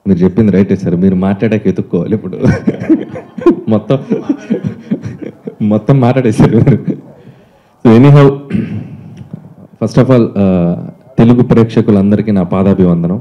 మీరు చెప్పింది రైటే సార్ మీరు మాట్లాడాక ఎత్తుక్కోవాలి ఇప్పుడు మొత్తం మొత్తం మాట్లాడేశారు మీరు so anyhow first of all Telugu ప్రేక్షకులందరికీ నా పాదాభివందనం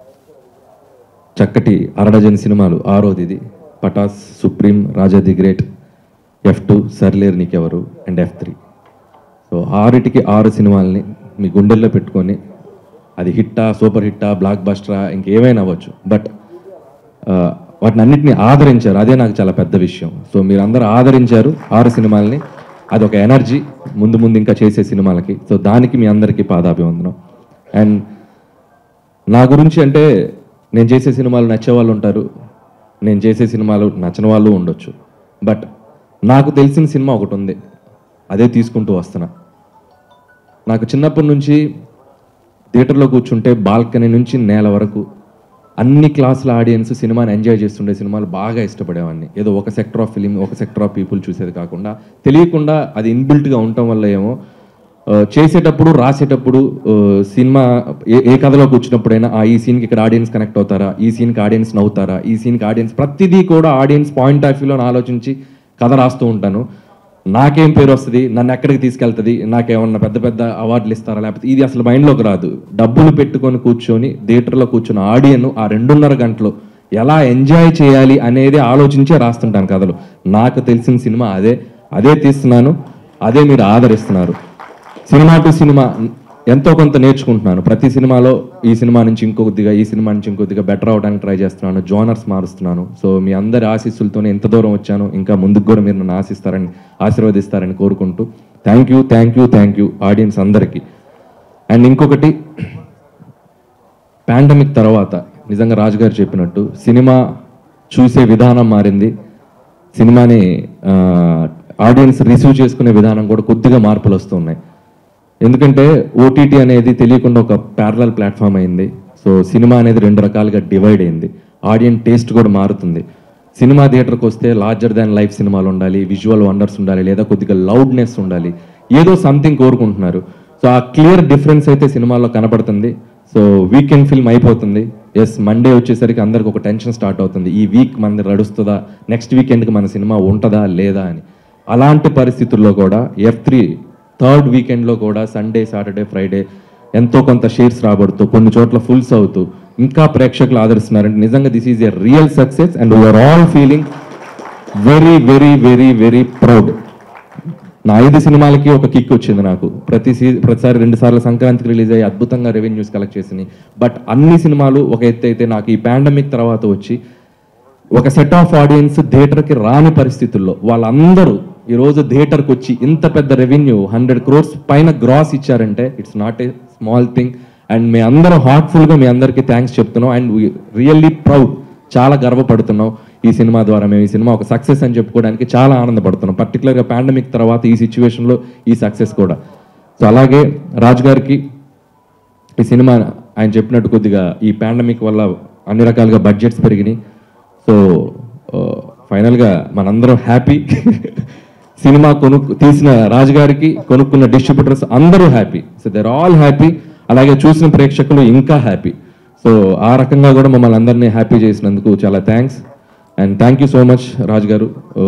చక్కటి అరడజన్ సినిమాలు ఆరోది ఇది Pataas Supreme Raja the great F two Sarileru Neekevaru and F three so ఆరిటికి ఆరు సినిమాల్ని మీ గుండెల్లో పెట్టుకొని అది హిట్టా సూపర్ హిట్టా బ్లాక్ బస్టరా ఇంకేమైనా అవ్వచ్చు బట్ వాటిని అన్నిటిని ఆదరించారు అదే నాకు చాలా పెద్ద విషయం సో మీరు అందరూ ఆదరించారు ఆరు సినిమాల్ని అది ఒక ఎనర్జీ ముందు ముందు ఇంకా చేసే సినిమాలకి సో దానికి మీ అందరికీ పాదాభివందనం అండ్ నా గురించి అంటే నేను చేసే సినిమాలు నచ్చే వాళ్ళు ఉంటారు నేను చేసే సినిమాలు నచ్చని వాళ్ళు ఉండొచ్చు బట్ నాకు తెలిసిన సినిమా ఒకటి ఉంది అదే తీసుకుంటూ వస్తున్నా నాకు చిన్నప్పటి నుంచి థియేటర్లో కూర్చుంటే బాల్కనీ నుంచి నేల వరకు అన్ని క్లాసుల ఆడియన్స్ సినిమాని ఎంజాయ్ చేస్తుండే సినిమాలు బాగా ఇష్టపడేవాడిని ఏదో ఒక సెక్టర్ ఆఫ్ ఫిలిం ఒక సెక్టర్ ఆఫ్ పీపుల్ చూసేది కాకుండా తెలియకుండా అది ఇన్బిల్ట్గా ఉండటం వల్ల ఏమో ఆ, చేసేటప్పుడు రాసేటప్పుడు ఆ, సినిమా ఏ ఏ కథలోకి వచ్చినప్పుడైనా ఆ ఈ సీన్కి ఇక్కడ ఆడియన్స్ కనెక్ట్ అవుతారా ఈ సీన్కి ఆడియన్స్ నవ్వుతారా ఈ సీన్కి ఆడియన్స్ ప్రతిదీ కూడా ఆడియన్స్ పాయింట్ ఆఫ్ వ్యూలో ఆలోచించి కథ రాస్తూ ఉంటాను నాకేం పేరు వస్తుంది నన్ను ఎక్కడికి తీసుకెళ్తుంది నాకేమన్నా పెద్ద పెద్ద అవార్డులు ఇస్తారా లేకపోతే ఇది అసలు మైండ్లోకి రాదు డబ్బులు పెట్టుకొని కూర్చొని థియేటర్లో కూర్చున్న ఆడియన్ ఆ రెండున్నర గంటలు ఎలా ఎంజాయ్ చేయాలి అనేది ఆలోచించే రాస్తుంటాను కథలు నాకు తెలిసిన సినిమా అదే అదే తీస్తున్నాను అదే మీరు ఆదరిస్తున్నారు సినిమా టు సినిమా ఎంతో కొంత నేర్చుకుంటున్నాను ప్రతి సినిమాలో ఈ సినిమా నుంచి ఇంకొద్దిగా ఈ సినిమా నుంచి ఇంకొద్దిగా బెటర్ అవడానికి ట్రై చేస్తున్నాను జోనర్స్ మారుస్తున్నాను సో మీ అందరి ఆశీస్సులతోనే ఎంత దూరం వచ్చాను ఇంకా ముందుకు కూడా మీరు నన్ను ఆశిస్తారని ఆశీర్వదిస్తారని కోరుకుంటూ thank you thank you thank you audience అందరికీ అండ్ ఇంకొకటి పాండమిక్ తర్వాత నిజంగా రాజు గారు చెప్పినట్టు సినిమా చూసే విధానం మారింది సినిమాని ఆడియన్స్ రిసీవ్ చేసుకునే విధానం కూడా కొద్దిగా మార్పులు వస్తున్నాయి ఎందుకంటే ఓటీటీ అనేది తెలియకుండా ఒక ప్యారలల్ ప్లాట్ఫామ్ అయింది సో సినిమా అనేది రెండు రకాలుగా డివైడ్ అయింది ఆడియన్స్ టేస్ట్ కూడా మారుతుంది సినిమా థియేటర్కి వస్తే లార్జర్ దాన్ లైఫ్ సినిమాలు ఉండాలి విజువల్ వండర్స్ ఉండాలి లేదా కొద్దిగా లౌడ్నెస్ ఉండాలి ఏదో సంథింగ్ కోరుకుంటున్నారు సో ఆ క్లియర్ డిఫరెన్స్ అయితే సినిమాలో కనపడుతుంది సో వీకెండ్ ఫిల్మ్ అయిపోతుంది ఎస్ మండే వచ్చేసరికి అందరికి ఒక టెన్షన్ స్టార్ట్ అవుతుంది ఈ వీక్ మనది నడుస్తుందా నెక్స్ట్ వీకెండ్కి మన సినిమా ఉంటుందా లేదా అని అలాంటి పరిస్థితుల్లో కూడా ఎఫ్ త్రీ థర్డ్ వీకెండ్లో కూడా సండే సాటర్డే ఫ్రైడే ఎంతో కొంత షేర్స్ రాబడుతూ కొన్ని చోట్ల ఫుల్స్ అవుతూ ఇంకా ప్రేక్షకులు ఆదరిస్తున్నారంటే నిజంగా this is a real success and we are all feeling very very very very proud నా ఐదు సినిమాలకి ఒక కిక్ వచ్చింది నాకు ప్రతి సీ ప్రతిసారి రెండు సార్లు సంక్రాంతికి రిలీజ్ అయ్యి అద్భుతంగా రెవెన్యూస్ కలెక్ట్ చేసినాయి బట్ అన్ని సినిమాలు ఒక ఎత్తు అయితే నాకు ఈ పాండమిక్ తర్వాత వచ్చి ఒక సెట్ ఆఫ్ ఆడియన్స్ థియేటర్కి రాని పరిస్థితుల్లో వాళ్ళందరూ ఈరోజు థియేటర్కి వచ్చి ఇంత పెద్ద రెవెన్యూ హండ్రెడ్ క్రోర్స్ పైన గ్రాస్ ఇచ్చారంటే it's not a small thing and మీ అందరూ హార్ట్ఫుల్గా మీ అందరికీ థ్యాంక్స్ చెప్తున్నాం అండ్ రియల్లీ ప్రౌడ్ చాలా గర్వపడుతున్నాం ఈ సినిమా ద్వారా మేము ఈ సినిమా ఒక సక్సెస్ అని చెప్పుకోవడానికి చాలా ఆనందపడుతున్నాం పర్టికులర్గా పాండమిక్ తర్వాత ఈ సిచ్యువేషన్లో ఈ సక్సెస్ కూడా సో అలాగే రాజు గారికి ఈ సినిమా ఆయన చెప్పినట్టు కొద్దిగా ఈ పాండమిక్ వల్ల అన్ని రకాలుగా బడ్జెట్స్ పెరిగినాయి సో ఫైనల్గా మనందరం హ్యాపీ సినిమా కొను తీసిన రాజుగారికి కొనుక్కున్న డిస్ట్రిబ్యూటర్స్ అందరూ happy so they're all happy అలాగే చూసిన ప్రేక్షకులు ఇంకా హ్యాపీ సో ఆ రకంగా కూడా మమ్మల్ని అందరినీ హ్యాపీ చేసినందుకు చాలా thanks and thank you so much Raju garu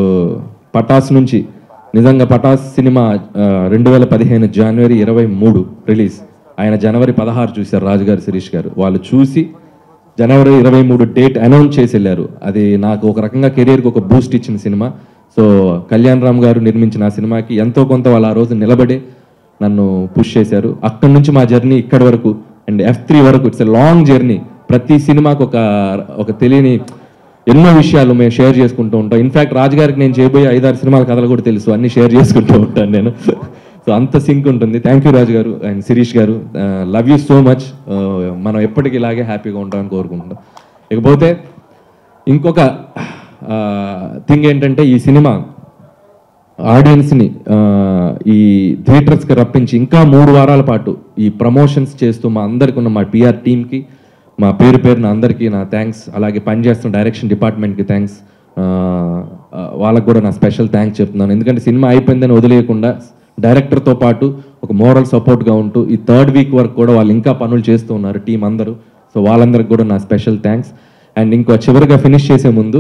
Pataas నుంచి నిజంగా పటాస్ సినిమా రెండు వేల పదిహేను జనవరి ఇరవై మూడు రిలీజ్ ఆయన జనవరి పదహారు చూశారు రాజుగారు శిరీష్ గారు వాళ్ళు చూసి జనవరి ఇరవై మూడు డేట్ అనౌన్స్ చేసి వెళ్ళారు అది నాకు ఒక రకంగా కెరీర్కి ఒక బూస్ట్ ఇచ్చిన సినిమా సో కళ్యాణ్ రామ్ గారు నిర్మించిన ఆ సినిమాకి ఎంతో కొంత వాళ్ళు ఆ రోజు నిలబడి నన్ను పుష్ చేశారు అక్కడి నుంచి మా జర్నీ ఇక్కడి వరకు అండ్ ఎఫ్ త్రీ వరకు ఇట్స్ ఎ లాంగ్ జర్నీ ప్రతి సినిమాకి ఒక ఒక తెలియని ఎన్నో విషయాలు మేము షేర్ చేసుకుంటూ ఉంటాం ఇన్ఫాక్ట్ రాజుగారికి నేను చేయబోయే ఐదారు సినిమాల కథలు కూడా తెలుసు అన్ని షేర్ చేసుకుంటూ ఉంటాను నేను సో అంత సింక్ ఉంటుంది థ్యాంక్ యూ రాజు గారు అండ్ శిరీష్ గారు లవ్ యూ సో మచ్ మనం ఎప్పటికీ ఇలాగే హ్యాపీగా ఉంటామని కోరుకుంటున్నాం ఇకపోతే ఇంకొక థింగ్ ఏంటంటే ఈ సినిమా ఆడియన్స్ని ఈ థియేటర్స్కి రప్పించి ఇంకా మూడు వారాల పాటు ఈ ప్రమోషన్స్ చేస్తూ మా అందరికి ఉన్న మా పిఆర్ టీమ్కి మా పేరు పేరున అందరికీ నా థ్యాంక్స్ అలాగే పనిచేస్తున్న డైరెక్షన్ డిపార్ట్మెంట్కి థ్యాంక్స్ వాళ్ళకు కూడా నా స్పెషల్ థ్యాంక్స్ చెప్తున్నాను ఎందుకంటే సినిమా అయిపోయిందని వదిలేయకుండా డైరెక్టర్తో పాటు ఒక మోరల్ సపోర్ట్గా ఉంటూ ఈ థర్డ్ వీక్ వరకు కూడా వాళ్ళు ఇంకా పనులు చేస్తూ ఉన్నారు టీం అందరూ సో వాళ్ళందరికి కూడా నా స్పెషల్ థ్యాంక్స్ అండ్ ఇంకో చివరిగా ఫినిష్ చేసే ముందు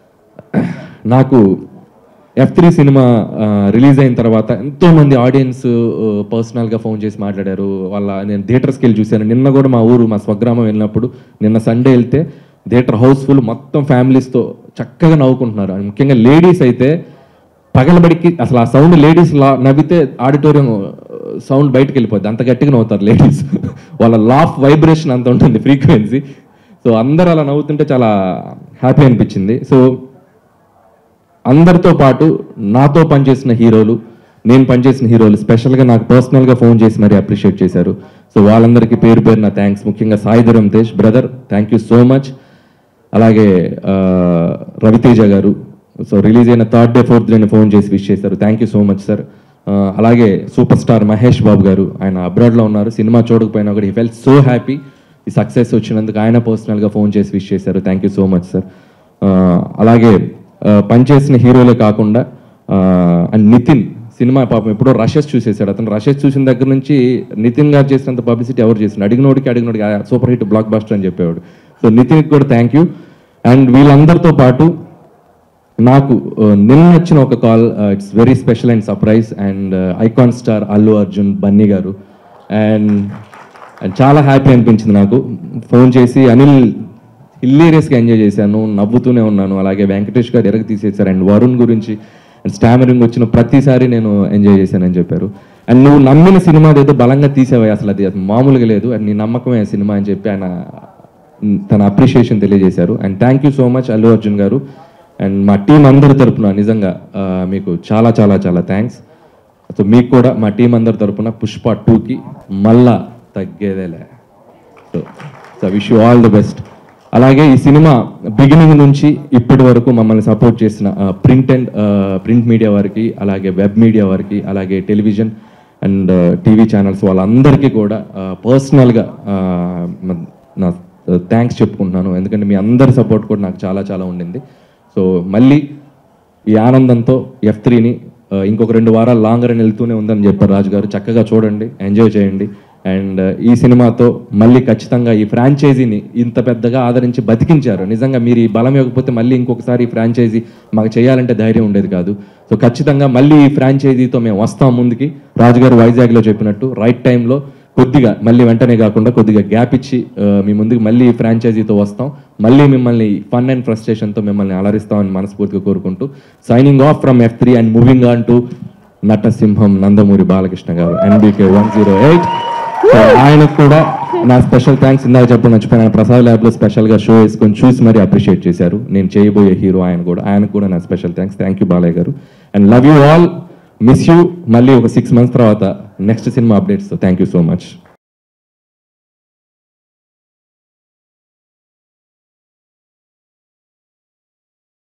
నాకు ఎఫ్ త్రీ సినిమా రిలీజ్ అయిన తర్వాత ఎంతో మంది ఆడియన్స్ పర్సనల్గా ఫోన్ చేసి మాట్లాడారు వాళ్ళ నేను థియేటర్స్కి వెళ్ళి చూశాను నిన్న కూడా మా ఊరు మా స్వగ్రామం వెళ్ళినప్పుడు నిన్న సండే వెళ్తే థియేటర్ హౌస్ఫుల్ మొత్తం ఫ్యామిలీస్తో చక్కగా నవ్వుకుంటున్నారు అండ్ ముఖ్యంగా లేడీస్ అయితే పగలబడికి అసలు ఆ సౌండ్ లేడీస్ లా నవ్వితే ఆడిటోరియం సౌండ్ బయటకు వెళ్ళిపోద్ది అంత గట్టిగా నవ్వుతారు లేడీస్ వాళ్ళ లాఫ్ వైబ్రేషన్ అంత ఉంటుంది ఫ్రీక్వెన్సీ సో అందరూ అలా నవ్వుతుంటే చాలా హ్యాపీ అనిపించింది సో అందరితో పాటు నాతో పనిచేసిన హీరోలు నేను పనిచేసిన హీరోలు స్పెషల్గా నాకు పర్సనల్గా ఫోన్ చేసి మరీ అప్రిషియేట్ చేశారు సో వాళ్ళందరికీ పేరు పేరు నా థ్యాంక్స్ ముఖ్యంగా Saidharam Tej brother thank you so much అలాగే ఆ, రవితేజ గారు సో రిలీజ్ అయిన థర్డ్ డే ఫోర్త్ డేని ఫోన్ చేసి విష్ చేశారు thank you so much sir అలాగే సూపర్ స్టార్ మహేష్ బాబు గారు ఆయన అబ్రాడ్లో ఉన్నారు సినిమా చూడకపోయినా కూడా ఈ ఫెల్ సో హ్యాపీ ఈ సక్సెస్ వచ్చినందుకు ఆయన పర్సనల్గా ఫోన్ చేసి విష్ చేశారు thank you so much sir అలాగే ఆ, పనిచేసిన హీరోలే కాకుండా అండ్ నితిన్ సినిమా పాపం ఎప్పుడో రషెస్ చూసేసాడు అతను రషెస్ చూసిన దగ్గర నుంచి నితిన్ గారు చేసినంత పబ్లిసిటీ ఎవరు చేసిన అడిగినోడికి అడిగినోడికి సూపర్ హిట్ బ్లాక్ బస్టర్ అని చెప్పేవాడు సో నితిన్కి కూడా థ్యాంక్ యూ అండ్ వీళ్ళందరితో పాటు నాకు ఆ, నిన్న వచ్చిన ఒక call it's very special and surprise and icon star Allu Arjun Bunny garu and and చాలా హ్యాపీ అనిపించింది నాకు ఫోన్ చేసి అనిల్ హిల్లేరియస్గా ఎంజాయ్ చేశాను నవ్వుతూనే ఉన్నాను అలాగే వెంకటేష్ గారు ఎరగ తీసేశారు అండ్ వరుణ్ గురించి అండ్ స్టామరింగ్ వచ్చిన ప్రతిసారి నేను ఎంజాయ్ చేశానని చెప్పారు అండ్ నువ్వు నమ్మిన సినిమా ఏదో బలంగా తీసేవా అసలు అది అది మామూలుగా లేదు అండ్ నీ నమ్మకమే ఆ సినిమా అని చెప్పి ఆయన మ్, తన అప్రిషియేషన్ తెలియజేశారు and thank you so much Allu Arjun garu and మా టీం అందరి తరపున నిజంగా ఆ, మీకు చాలా చాలా చాలా థ్యాంక్స్ సో మీకు కూడా మా టీం అందరి తరపున పుష్ప టూకి మళ్ళా తగ్గేదేలే so so wish you all the best అలాగే ఈ సినిమా బిగినింగ్ నుంచి ఇప్పటి వరకు మమ్మల్ని సపోర్ట్ చేసిన ప్రింట్ అండ్ ప్రింట్ మీడియా వారికి అలాగే వెబ్ మీడియా వారికి అలాగే టెలివిజన్ అండ్ టీవీ ఛానల్స్ వాళ్ళందరికీ కూడా పర్సనల్గా నా థ్యాంక్స్ చెప్పుకుంటున్నాను ఎందుకంటే మీ అందరి సపోర్ట్ కూడా నాకు చాలా చాలా ఉండింది సో మళ్ళీ ఈ ఆనందంతో ఎఫ్ త్రీని ఇంకొక రెండు వారాలు లాంగర్ అని వెళ్తూనే ఉందని చెప్పారు రాజు గారు చక్కగా చూడండి ఎంజాయ్ చేయండి అండ్ ఈ సినిమాతో మళ్ళీ ఖచ్చితంగా ఈ ఫ్రాంచైజీని ఇంత పెద్దగా ఆదరించి బతికించారు నిజంగా మీరు ఈ బలం ఇవ్వకపోతే మళ్ళీ ఇంకొకసారి ఈ ఫ్రాంచైజీ మాకు చేయాలంటే ధైర్యం ఉండేది కాదు సో ఖచ్చితంగా మళ్ళీ ఈ ఫ్రాంచైజీతో మేము వస్తాం ముందుకి రాజుగారు వైజాగ్లో చెప్పినట్టు రైట్ టైంలో కొద్దిగా మళ్ళీ వెంటనే కాకుండా కొద్దిగా గ్యాప్ ఇచ్చి ఆ, మీ ముందుకు మళ్ళీ ఈ ఫ్రాంచైజీతో వస్తాం మళ్ళీ మిమ్మల్ని ఫన్ అండ్ ఫ్రస్ట్రేషన్తో మిమ్మల్ని అలరిస్తామని మనస్ఫూర్తిగా కోరుకుంటూ signing off from F three and moving on to నటసింహం Nandamuri Balakrishna garu NBK one zero eight ఆయనకు కూడా నా స్పెషల్ థ్యాంక్స్ ఇందాక చెప్పడం మర్చిపోయిన ఆయన ప్రసాద్ ల్యాబ్లో స్పెషల్గా షో వేసుకొని చూసి మరీ అప్రిషియేట్ చేశారు నేను చేయబోయే హీరో ఆయన కూడా ఆయనకు కూడా నా special thanks thank you Balayya garu and love you all miss you మళ్ళీ ఒక సిక్స్ మంత్స్ తర్వాత నెక్స్ట్ సినిమా updates thank you so much